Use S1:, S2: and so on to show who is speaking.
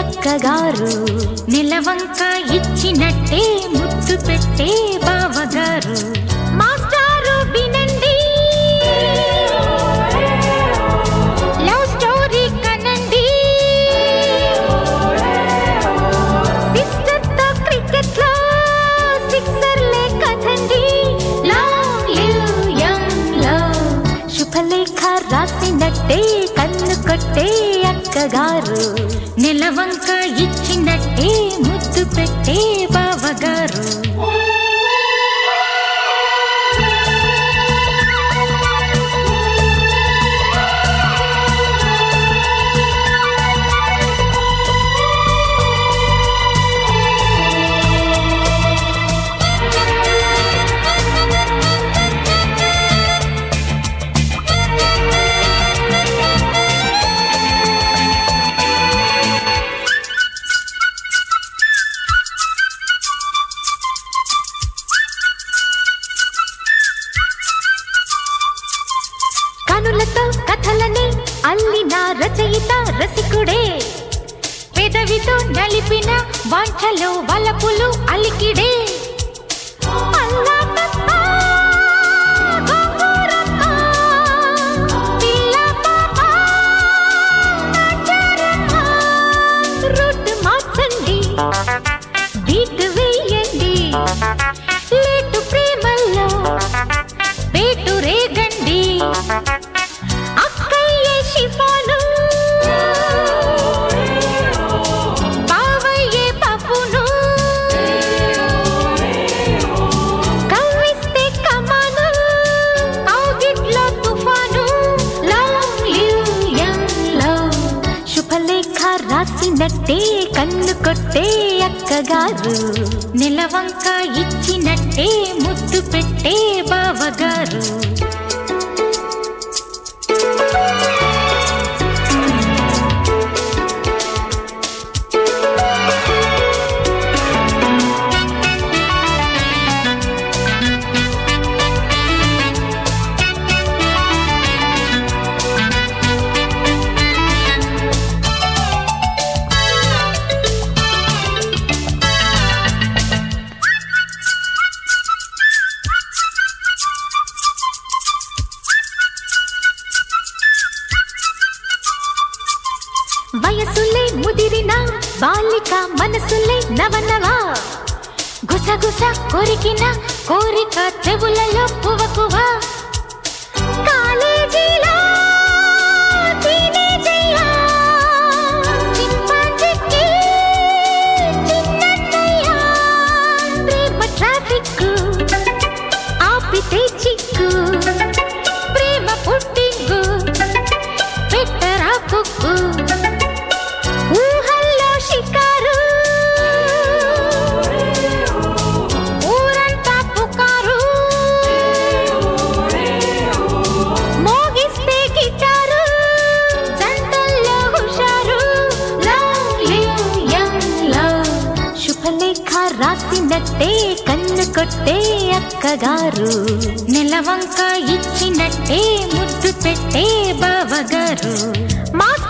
S1: అక్కగారు నిలవంక ఇచ్చినట్టే ముద్దు పెట్టే బావగారు మాస్టారు వినండి లవ్ స్టోరీ కనండి సిస్టర్ తో క్రికెట్ లో సిక్సర్లే కదండి లవ్ లివ్ యంగ్ లవ్ శుభలేఖ రాసినట్టే కన్ను కొట్టే అక్కగారు నెలవంక ఇచ్చినట్టే ముద్దు పెట్టే బావగారు కనులతో కథలని అల్లిన రచయిత రసికుడే పెదవితో నలిపిన వాంఛలో వలపులు అలికిడే అల్లా తప్ప, గోంగూరమ్మ, పిల్ల పాప, నాచారమ్మ. రూట్ మార్చండి బీట్ వేయండి లేటు ప్రేమల్లో పేటు రేగండి అక్కయ్యే షిఫాను బావయ్యే పప్పును కవ్విస్తే కమాను కౌగిట్లో తుఫాను లవ్ లివ్ యంగ్ లవ్ శుభలేఖ రాసినట్టే కన్ను కొట్టే అక్కగారు నిలవంక ఇచ్చినట్టే ముద్దు పెట్టే బావగారు వయసులే ముదిరిన బాలిక మనసులే నవనవా గుసగుస కొరికిన కోరిక చెవులలో పువకువ కాలేజీలో టీనేజయ్యా, చింపాంజీకి చిన్నన్నయ్యా, ప్రేమ ట్రాఫిక్ ఆపితే చిక్కు ప్రేమ పుట్టింగు పెట్టరా కుక్కు ఊహల్లో షికారు ఊరంతా పుకారు మోగిస్తే గిటారు జంటల్లో హుషారు లవ్ లివ్ యంగ్ లవ్ శుభలేఖ రాసినట్టే కన్ను కొట్టే అక్కగారు నెలవంక ఇచ్చినట్టే ముద్దు పెట్టే బావగారు మాస్టర్